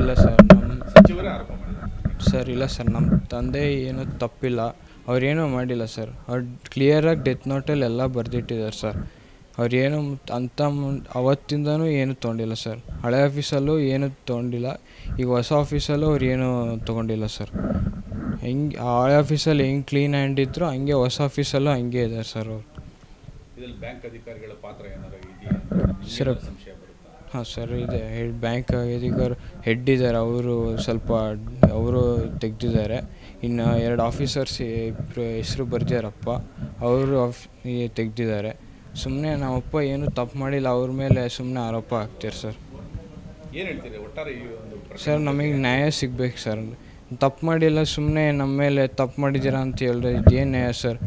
ಇಲ್ಲ ಸರ್ ನಮ್ಮ ಸಚಿವರೇ ಆರೋಪ ಮಾಡಿದ್ದಾರೆ ಸರ್ ಇಲ್ಲ ಸರ್ ನಮ್ಮ ತಂದೆ ಏನೂ ತಪ್ಪಿಲ್ಲ ಅವ್ರೇನೂ ಮಾಡಿಲ್ಲ ಸರ್ ಅವ್ರು ಕ್ಲಿಯರಾಗಿ ಡೆತ್ ನೋಟಲ್ಲಿ ಎಲ್ಲ ಬರೆದಿಟ್ಟಿದ್ದಾರೆ ಸರ್ ಅವ್ರೇನು ಅಂಥ ಮುನ್ ಅವತ್ತಿಂದನೂ ಏನು ತೊಗೊಂಡಿಲ್ಲ ಸರ್ ಹಳೆ ಆಫೀಸಲ್ಲೂ ಏನು ತೊಗೊಂಡಿಲ್ಲ ಈಗ ಹೊಸ ಆಫೀಸಲ್ಲೂ ಅವ್ರು ಏನೂ ತೊಗೊಂಡಿಲ್ಲ ಸರ್ ಹೆಂಗೆ ಹಳೆ ಆಫೀಸಲ್ಲಿ ಹೆಂಗೆ ಕ್ಲೀನ್ ಹ್ಯಾಂಡ್ ಇದ್ರು ಹಂಗೆ ಹೊಸ ಆಫೀಸಲ್ಲೂ ಹಂಗೆ ಇದ್ದಾರೆ ಸರ್ ಅವ್ರು ಇದರಲ್ಲಿ ಬ್ಯಾಂಕ್ ಅಧಿಕಾರಿಗಳ ಪಾತ್ರ ಏನಾದ್ರು ಇದೆಯಾ ಅಂತ ನಿಮ್ಗೆ ಸರ್. ಏನಾದ್ರು ಸಂಶಯ ಬರುತ್ತಾ ಹಾಂ ಸರ್ ಇದೆ ಹೆಡ್ ಬ್ಯಾಂಕ್ ಅಧಿಕಾರಿ ಹೆಡ್ ಇದ್ದಾರೆ ಅವರು ಸ್ವಲ್ಪ ಅವರು ತೆಗ್ದಿದ್ದಾರೆ ಇನ್ನು ಎರಡು ಆಫೀಸರ್ಸ್ ಇಬ್ಬರು ಹೆಸರು ಬರ್ದಿಯಾರಪ್ಪ ಅವರು ಆಫ್ ತೆಗ್ದಿದ್ದಾರೆ ಸುಮ್ಮನೆ ನಮ್ಮಪ್ಪ ಏನು ತಪ್ಪು ಮಾಡಿಲ್ಲ ಅವ್ರ ಮೇಲೆ ಸುಮ್ಮನೆ ಆರೋಪ ಹಾಕ್ತಾರೆ ಸರ್ ಏನು ಹೇಳ್ತೀರಿ ಒಟ್ಟಾರೆ ಈ ಒಂದು ಪ್ರಕರಣ ಸರ್ ನಮಗೆ ನ್ಯಾಯ ಸಿಗ್ಬೇಕು ಸರ್ ತಪ್ಪು ಮಾಡಿಲ್ಲ ಸುಮ್ಮನೆ ನಮ್ಮ ಮೇಲೆ ತಪ್ಪು ಮಾಡಿದ್ದೀರಾ ಅಂತ ಹೇಳಿದ್ರೆ ಇದೇನು ನ್ಯಾಯ ಸರ್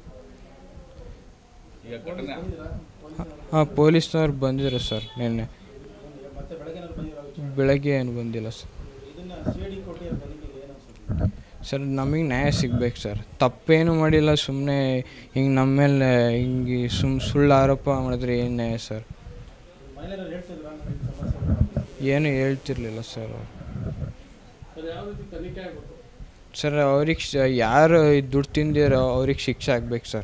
ಈಗ ಘಟನೆ ಹಾಂ ಪೊಲೀಸ್ನವ್ರು ಬಂದಿದ್ರು ಸರ್ ನಿನ್ನೆ ಬೆಳಗ್ಗೆ ಏನು ಬಂದಿಲ್ಲ ಸರ್ ಸರ್ ನಮಗೆ ನ್ಯಾಯ ಸಿಗ್ಬೇಕು ಸರ್ ತಪ್ಪೇನು ಮಾಡಿಲ್ಲ ಸುಮ್ಮನೆ ಹಿಂಗೆ ನಮ್ಮ ಮೇಲೆ ಹಿಂಗೆ ಸುಮ್ ಸುಳ್ಳು ಆರೋಪ ಮಾಡಿದ್ರೆ ಏನು ನ್ಯಾಯ ಸರ್ ಏನು ಹೇಳ್ತಿರ್ಲಿಲ್ಲ ಸರ್ ಅವ್ರು ಸರ್ ಅವ್ರಿಗೆ ಶ- ಯಾರು ಈ ದುಡ್ಡು ತಿಂದಿರೋ ಅವ್ರಿಗೆ ಶಿಕ್ಷೆ ಆಗ್ಬೇಕು ಸರ್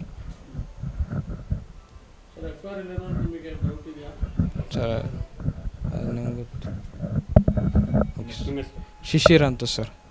ಸರ್ ಅದು ನಂಗೆ ಗೊತ್ತು ಓಕೆ ಸರ್. ಶಿಶಿರ್ ಅಂತ ಸರ್